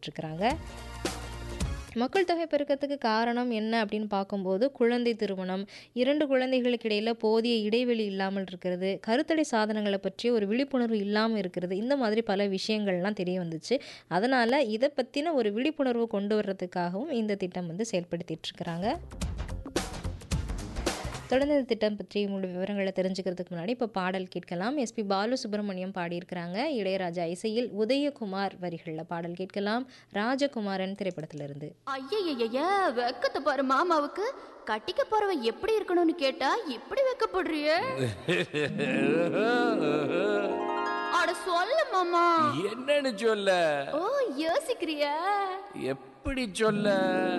வெளியிட்டிருக்கிறாங்க மக்கள் தொகை பெருக்கத்துக்கு காரணம் என்ன அப்படின்னு பார்க்கும்போது குழந்தை திருமணம் இரண்டு குழந்தைகளுக்கு இடையில் போதிய இடைவெளி இல்லாமல் இருக்கிறது கருத்தடை சாதனங்களை பற்றிய ஒரு விழிப்புணர்வு இல்லாமல் இருக்கிறது இந்த மாதிரி பல விஷயங்கள்லாம் தெரிய வந்துச்சு அதனால் இதை பற்றின ஒரு விழிப்புணர்வு கொண்டு வர்றதுக்காகவும் இந்த திட்டம் வந்து செயல்படுத்திட்டு இருக்கிறாங்க தொடர்ந்து இந்த திட்டம் பற்றி முழு விவரங்களை தெரிஞ்சுக்கிறதுக்கு முன்னாடி இப்போ பாடல் கேட்கலாம் எஸ்பி பாலு சுப்பிரமணியம் பாடியிருக்கிறாங்க இளையராஜா இசையில் உதயகுமார் வரிகளில் பாடல் கேட்கலாம் ராஜகுமாரன் திரைப்படத்திலிருந்து ஐயய்யய்ய வெக்கத்தை பாரு மாமாவுக்கு கட்டிக்க போறவன் எப்படி இருக்கணும்னு கேட்டா இப்படி வெக்கப்படுறியே அட சொல்ல மாமா என்னன்னு சொல்ல ஓ யோசிக்கிறியா எப்படி சொல்ல